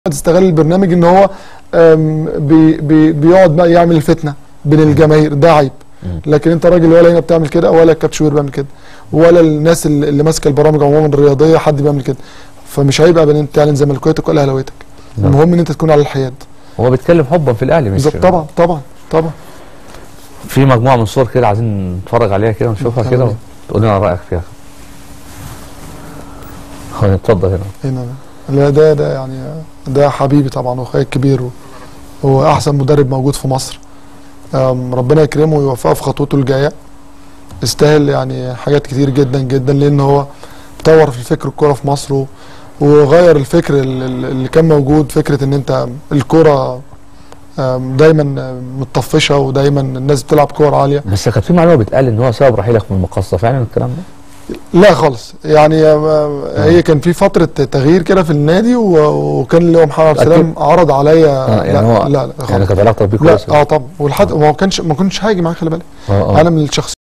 تستغل البرنامج ان هو آم، بي بي بيقعد بقى يعمل الفتنه بين الجماهير ده عيب لكن انت راجل ولا هنا بتعمل كده ولا الكابتن شوبير بيعمل كده ولا الناس اللي اللي ماسكه البرامج عموما الرياضيه حد بيعمل كده فمش عيب ابدا انت تعلن زملكاويتك ولا اهلاويتك نعم. المهم ان انت تكون على الحياد هو بيتكلم حبا في الاهلي مش بالظبط طبعا طبعا طبعا في مجموعه من الصور كده عايزين نتفرج عليها كده ونشوفها تمام. كده وتقول لنا رايك فيها هو اتفضل هنا هنا لا ده ده يعني ده حبيبي طبعا واخويا الكبير و- هو احسن مدرب موجود في مصر آم، ربنا يكرمه ويوفقه في خطوته الجايه يستاهل يعني حاجات كتير جدا جدا لان هو طور في الفكر الكوره في مصر و- وغير الفكر ال- ال- اللي كان موجود فكره ان انت الكوره آم، دايما متطفشه ودايما الناس بتلعب كوره عاليه بس كانت في معلومه بتقال ان هو سبب رحيلك من المقصه فعلا الكلام ده لا خالص يعني آه، هي كان في فتره تغيير كده في النادي و- وكان اللي هو محمد عبد السلام أكيد. عرض عليا اه يعني لا هو لا لا يعني خالص كانت علاقتك بيه لا كويسه اه طبعا ولحد ما كانش ما كنتش هاجي معاه خلي بالك اه اه انا من الشخص